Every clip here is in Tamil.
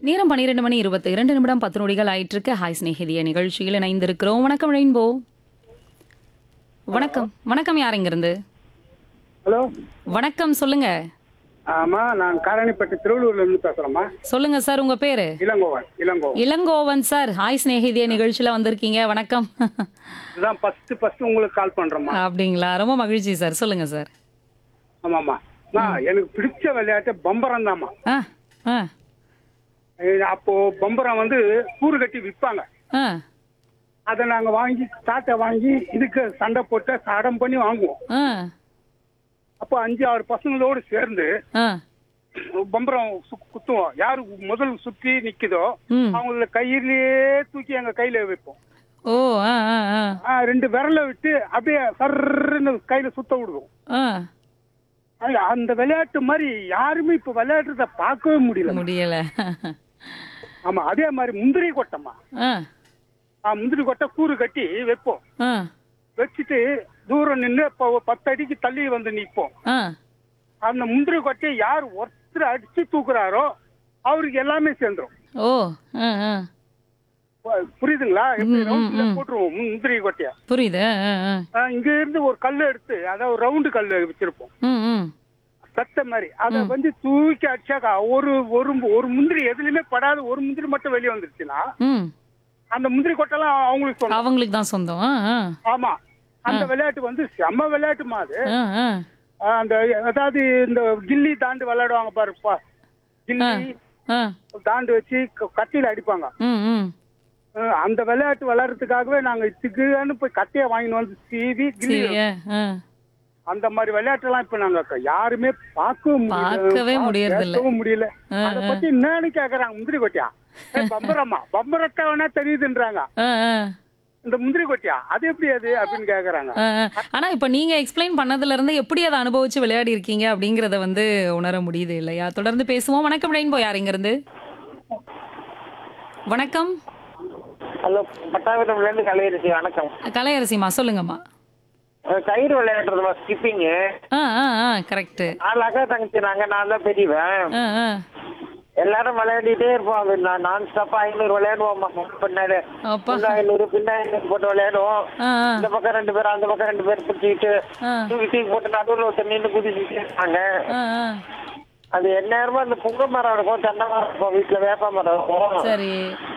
நேரம் பன்னிரெண்டு மணி இருபத்தி இரண்டு நிமிடம் பத்து நொடிகள் ஆயிட்டு இருக்கு ஹாய் ஸ்நேகிதிய நிகழ்ச்சியில் இணைந்திருக்கிறோம் வணக்கம் ரெயின்போ வணக்கம் வணக்கம் யார் இங்கிருந்து ஹலோ வணக்கம் சொல்லுங்க ஆமா நான் காரணிப்பட்டு திருவள்ளூர்ல இருந்து பேசுறேம்மா சொல்லுங்க சார் உங்க பேரு இளங்கோவன் இளங்கோவன் இளங்கோவன் சார் ஹாய் ஸ்நேகிதிய நிகழ்ச்சியில வந்திருக்கீங்க வணக்கம் இதுதான் ஃபர்ஸ்ட் ஃபர்ஸ்ட் உங்களுக்கு கால் பண்றேம்மா அப்படிங்களா ரொம்ப மகிழ்ச்சி சார் சொல்லுங்க சார் ஆமாம்மா நான் எனக்கு பிடிச்ச விளையாட்டு பம்பரம் தாம்மா ஆ ஆ அப்போ பம்பரம் வந்து கூறு கட்டி விற்பாங்க ஆ அதை நாங்க வாங்கி தாட்டை வாங்கி இதுக்கு சண்டை போட்டு சடம் பண்ணி வாங்குவோம் ஆ அப்போ அஞ்சு ஆறு பசங்களோடு சேர்ந்து ஆ பம்பரம் சு- குத்துவோம் யாரு முதல் சுத்தி நிக்குதோ ம் அவங்கள கையிலேயே தூக்கி எங்க கையில வைப்போம் ஓ ஆ ஆ ஆ ஆ, ரெண்டு விரல விட்டு அப்படியே சர்ன்னு கையில சுத்த விடுவோம் ஆ அது அந்த விளையாட்டு மாதிரி யாருமே இப்ப விளையாடுறத பார்க்கவே முடியல முடியல ஆமா அதே மாதிரி முந்திரி கொட்டம்மா ஆ ஆ, முந்திரி கொட்டை கூறு கட்டி வைப்போம் ஆ வச்சுட்டு தூரம் நின்று இப்போ ஒரு பத்து அடிக்கு தள்ளி வந்து நிற்போம் ஆ அந்த முந்திரி கொட்டையை யார் ஒருத்தர் அடிச்சு தூக்குறாரோ அவருக்கு எல்லாமே சேர்ந்துரும் ஓ ஆ ஆ பு- புரியுதுங்களா எப்படி ம், ம், ரவுண்ட்ல ம். போட்டுருவோம் மு- முந்திரி கொட்டையா புரியுது ஆ ஆ ஆ, இங்க இருந்து ஒரு கல் எடுத்து அதாவது ரவுண்டு கல் வச்சிருப்போம் ம் ம் சத்த மாதிரி அத வந்து தூக்கி அடிச்சாக்கா ஒரு ஒரு ஒரு முந்திரி எதுலயுமே படாத ஒரு முந்திரி மட்டும் வெளியே வந்துருச்சுன்னா ம் அந்த முந்திரி கொட்டெல்லாம் அவங்களுக்கு சொந்தம் அவங்களுக்கு தான் சொந்தம் ஆ ஆ ஆமா அந்த விளையாட்டு வந்து செம்ம விளையாட்டுமா அது ஆ ஆ ஆஹ் அந்த அதாவது இந்த கில்லி தாண்டு விளையாடுவாங்க பாருப்பா கில்லி ஆ தாண்டு வச்சு க- கத்தியில அடிப்பாங்க ம் ம் ஆஹ் அந்த விளையாட்டு விளையாடுறதுக்காகவே நாங்க இதுக்குன்னு போய் கட்டையை வாங்கிட்டு வந்து சீவி கில்லி சரி ஆ ஆ அந்த மாதிரி விளையாட்டெல்லாம் இப்ப நாங்க க- யாருமே பார்க்கவும் முடியல பார்க்கவே முடியறதில்ல. பேசவும் முடியல ஆ, அத பத்தி என்னன்னு கேக்குறாங்க முந்திரி கொட்டியா ஏய், பம்பரம்மா பம்பரத்தை வேணா தெரியுதுன்றாங்க ஆ ஆ இந்த முந்திரி கொட்டியா அது எப்படி அது அப்படின்னு கேக்குறாங்க ஆ, ஆ. ஆனா இப்ப நீங்க எக்ஸ்பிளைன் பண்ணதுல இருந்து எப்படி அதை அனுபவிச்சு விளையாடி இருக்கீங்க அப்படிங்கறத வந்து உணர முடியுது இல்லையா தொடர்ந்து பேசுவோம் வணக்கம் ரெயின்போ யார் இங்க இருந்து வணக்கம் ஹலோ பட்டாபிரம்ல இருந்து கலையரசி வணக்கம் கலையரசிமா சொல்லுங்கம்மா அஹ் கயிறு விளையாடுறதுமா ஸ்கிப்பிங்கு ஆ ஆ ஆ கரெக்ட் நாலு அக்கா தங்கச்சி நாங்க நான் தான் பெரியவன் ஆ ஆ எல்லாரும் விளையாடிட்டே இருப்போம் அது நான் நான் ஸ்டாப்பா ஐநூறு விளையாடுவோம் பின்னாடி அப்பா பின்ன ஐநூறு பின்ன ஐநூறு போட்டு விளையாடுவோம் ஆ ஆ இந்த பக்கம் ரெண்டு பேரும் அந்த பக்கம் ரெண்டு பேரும் பிடிச்சிக்கிட்டு ஆ. தூக்கி தூக்கி போட்டு நடுவில் ஒருத்தர் நின்று குதிச்சுட்டு இருப்பாங்க ஆ ஆ அது எந்நேரமும் அந்த புங்க மரம் இருக்கும் தென்னை மரம் இருக்கும் வீட்டுல வேப்ப மரம் இருக்கும் சரி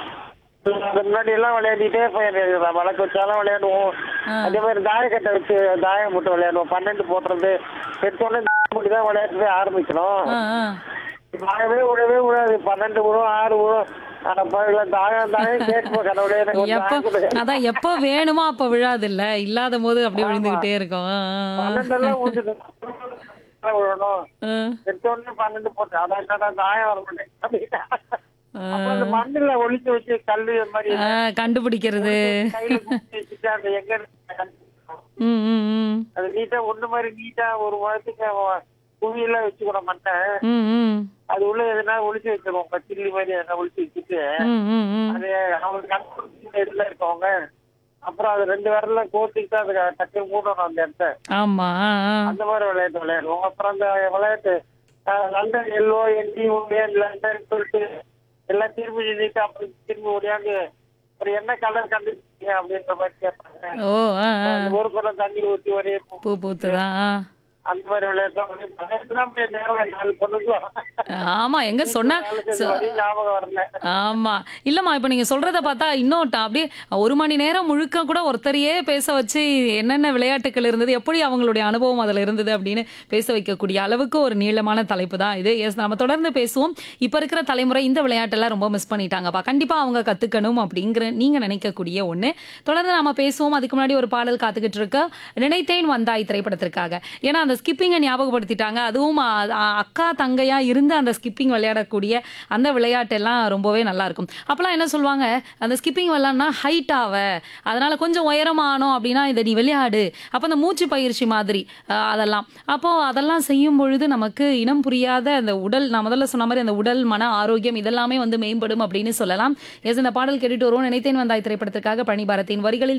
அது முன்னாடி எல்லாம் விளையாடிட்டே போயிருக்கோம் வழக்கு வச்சாலும் விளையாடுவோம் ஆ. அதே மாதிரி தாயக்கட்டை வச்சு தாயம் போட்டு விளையாடுவோம் பன்னெண்டு போட்டுறது எடுத்தோடனே தாயம் தான் விளையாட்டுவே ஆரம்பிக்கணும் ஆ ஆ தாயமே விடவே விடாது பன்னெண்டு விடும் ஆறு விடும் ஆனா பகல தாயம் தாயம் கேட்போம் கடவுளே எனக்கு ஒரு எப்போ தாயம் கொடு. அதான் எப்போ வேணுமோ அப்ப விழாது இல்ல இல்லாத போது அப்படியே விழுந்துகிட்டே இருக்கும் ஆ, ஆ, பன்னெண்டெல்லாம் விழுந்துட்டு விழணும் ஆ. எடுத்தோடனே பன்னெண்டு போட்டு அதான் கடை தாயம் வர மாட்டேன் ஆ. அப்புறம் அந்த மண்ணுல ஒளிச்சு வச்சு கல்லு இந்த மாதிரி ஆ, கண்டுபிடிக்கிறது கையில குத்தி வச்சுட்டு அந்த எங்க இருக்கு கண்டுபிடிக்கணும். ம் ம் ம் அது நீட்டா ஒண்ணு மாதிரி நீட்டா ஒரு முழத்துக்கு குவியெல்லாம் வச்சுக்கிற மாட்டேன் ம் ம் அது உள்ள எதுனா ஒளிச்சு வச்சிருவோம் சில்லி மாதிரி எதனா ஒளிச்சு வச்சுட்டு ம் ம் ம் அது அவங்க கண்டுபிடிச்ச இடத்துல இருக்கவங்க அப்புறம் அது ரெண்டு விரல்ல கோர்த்துக்கிட்டு அது டக்கு மூடணும் அந்த இடத்த ஆமா ஆ, ஆ. அந்த மாதிரி விளையாட்டு விளையாடுவோம் அப்புறம் அந்த விளையாட்டு அஹ், லண்டன் எல்லோ என்டி இந்தியன் லண்டன் சொல்லிட்டு எல்லாம் திரும்பி நின்றுட்டு அப்புறம் திரும்பி ஓடியாந்து ஒரு என்ன கலர் கண்டுபிடிச்சீங்க அப்படின்ற மாதிரி கேட்பாங்க ஓ ஆ ஆ. அந்த ஒரு குடம் தண்ணி ஊற்றி ஒரே பூ பூத்துதான் ஆ. அந்த மாதிரி விளையாட்டு விளையாட்டுலாம் நேரம் நாலு பொண்ணுக்கும் ஆமா எங்க சொன்னா சொ- ஞாபகம் வரல ஆமா இல்லம்மா இப்ப நீங்க சொல்றத பார்த்தா இன்னும் ட- அப்படியே ஒரு மணி நேரம் முழுக்க கூட ஒருத்தரையே பேச வச்சு என்னென்ன விளையாட்டுகள் இருந்தது எப்படி அவங்களுடைய அனுபவம் அதுல இருந்தது அப்படின்னு பேச வைக்கக்கூடிய அளவுக்கு ஒரு நீளமான தலைப்பு தான் இது எஸ் நம்ம தொடர்ந்து பேசுவோம் இப்ப இருக்கிற தலைமுறை இந்த விளையாட்டெல்லாம் ரொம்ப மிஸ் பண்ணிட்டாங்கப்பா கண்டிப்பா அவங்க கத்துக்கணும் அப்படிங்கிற நீங்க நினைக்கக்கூடிய ஒண்ணு தொடர்ந்து நாம பேசுவோம் அதுக்கு முன்னாடி ஒரு பாடல் காத்துக்கிட்டு இருக்க நினைத்தேன் வந்தாய் திரைப்படத்திற்காக ஏன்னா அந்த ஸ்கிப்பிங்கை ஞாபகப்படுத்திட்டாங்க அதுவும் அ- அ- அக்கா தங்கையா இருந்து அந்த ஸ்கிப்பிங் விளையாடக்கூடிய அந்த விளையாட்டெல்லாம் ரொம்பவே நல்லா இருக்கும் அப்பெல்லாம் என்ன சொல்லுவாங்க அந்த ஸ்கிப்பிங் விளையாடினா ஹைட் ஆவ அதனால கொஞ்சம் உயரமானோம் அப்படின்னா இதை நீ விளையாடு அப்போ அந்த மூச்சு பயிற்சி மாதிரி அஹ், அதெல்லாம் அப்போ அதெல்லாம் செய்யும் பொழுது நமக்கு இனம் புரியாத அந்த உடல் நான் முதல்ல சொன்ன மாதிரி அந்த உடல் மன ஆரோக்கியம் இதெல்லாமே வந்து மேம்படும் அப்படின்னு சொல்லலாம் எஸ் இந்த பாடல் கேட்டுட்டு வருவோம் நினைத்தேன் வந்தாய் திரைப்படத்திற்காக பழனி பாரதியின் வரிகளில்